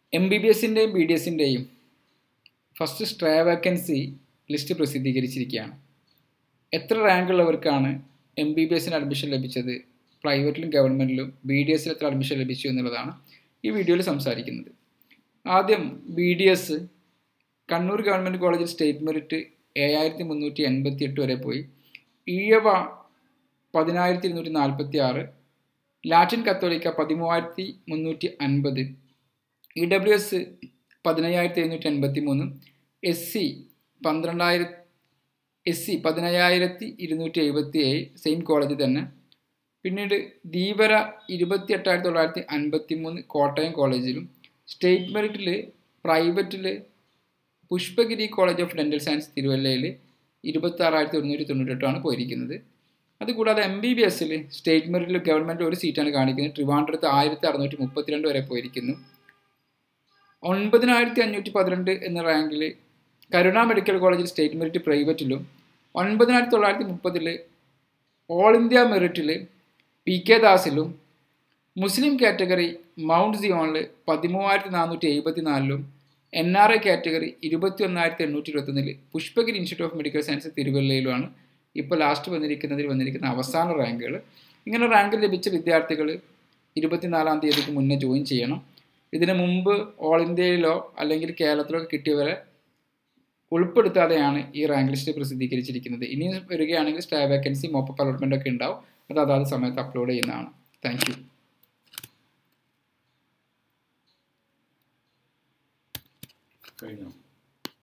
M B B എസിൻ്റെയും B D എസിൻ്റെയും first stray vacancy list പ്രസിദ്ധീകരിച്ചിരിക്കുകയാണ് എത്ര റാങ്ക് ഉള്ളവർക്കാണ് എം ബി ബി എസിന് അഡ്മിഷൻ ലഭിച്ചത് പ്രൈവറ്റിലും ഗവൺമെൻറ്റിലും ബി ഡി എസിൽ എത്ര അഡ്മിഷൻ ലഭിച്ചു എന്നുള്ളതാണ് ഈ വീഡിയോയിൽ സംസാരിക്കുന്നത് ആദ്യം B D S Kannur government കോളേജിൽ സ്റ്റേറ്റ് മെറിറ്റ് ഏഴായിരത്തി മുന്നൂറ്റി എൺപത്തി എട്ട് വരെ പോയി ഈഴവ പതിനായിരത്തി ഇരുന്നൂറ്റി നാൽപ്പത്തി ആറ് ലാറ്റിൻ കത്തോലിക്ക പതിമൂവായിരത്തി മുന്നൂറ്റി അൻപത് ഇ ഡബ്ല്യു എസ് പതിനയ്യായിരത്തി എഴുന്നൂറ്റി എൺപത്തി മൂന്ന് എസ് സി പന്ത്രണ്ടായിരത്തി എസ് സി പതിനയ്യായിരത്തി ഇരുന്നൂറ്റി എഴുപത്തി ഏഴ് സെയിം കോളേജ് തന്നെ പിന്നീട് ധീവര ഇരുപത്തി എട്ടായിരത്തി തൊള്ളായിരത്തി അൻപത്തി മൂന്ന് കോട്ടയം കോളേജിലും സ്റ്റേറ്റ് മെറിറ്റിൽ പ്രൈവറ്റിൽ Pushpagiri college of dental science തിരുവല്ലയിൽ ഇരുപത്തി ആറായിരത്തി ഒരുന്നൂറ്റി തൊണ്ണൂറ്റെട്ടാണ് പോയിരിക്കുന്നത് അതുകൂടാതെ എം ബി ബി എസിൽ സ്റ്റേറ്റ് മെറിറ്റിൽ ഗവൺമെൻറ് ഒരു സീറ്റാണ് കാണിക്കുന്നത് ട്രിവാൻഡ്രത്ത് ആയിരത്തി അറുന്നൂറ്റി മുപ്പത്തിരണ്ട് വരെ പോയിരിക്കുന്നു ഒൻപതിനായിരത്തി അഞ്ഞൂറ്റി പന്ത്രണ്ട് എന്ന റാങ്കിൽ കരുണ മെഡിക്കൽ കോളേജിൽ സ്റ്റേറ്റ് മെറിറ്റ് പ്രൈവറ്റിലും ഒൻപതിനായിരത്തി തൊള്ളായിരത്തി മുപ്പതിൽ ഓൾ ഇന്ത്യ മെറിറ്റിൽ പി കെ ദാസിലും മുസ്ലിം കാറ്റഗറി മൗണ്ട് സിയോണിൽ പതിമൂവായിരത്തി നാനൂറ്റി എഴുപത്തി നാലിലും എൻ ആർ ഐ കാറ്റഗറി ഇരുപത്തി ഒന്നായിരത്തി എണ്ണൂറ്റി ഇരുപത്തൊന്നിൽ Pushpagiri institute of medical science തിരുവല്ലയിലുമാണ് ഇപ്പോൾ ലാസ്റ്റ് വന്നിരിക്കുന്നതിൽ വന്നിരിക്കുന്ന അവസാന റാങ്കുകൾ ഇങ്ങനെ റാങ്ക് ലഭിച്ച വിദ്യാർത്ഥികൾ ഇരുപത്തിനാലാം തീയതിക്ക് മുന്നേ ജോയിൻ ചെയ്യണം ഇതിനു മുമ്പ് ഓൾ ഇന്ത്യയിലോ അല്ലെങ്കിൽ കേരളത്തിലോ കിട്ടിയവരെ ഉൾപ്പെടുത്താതെയാണ് ഈ റാങ്ക് ലിസ്റ്റ് പ്രസിദ്ധീകരിച്ചിരിക്കുന്നത് ഇനി വരികയാണെങ്കിൽ സ്റ്റാ വേക്കൻസി മോപ്പപ്പ് അലോട്ട്മെൻ്റ് ഒക്കെ ഉണ്ടാവും അത് അതാത് സമയത്ത് അപ്ലോഡ് ചെയ്യുന്നതാണ് താങ്ക് യു കഴിഞ്ഞോ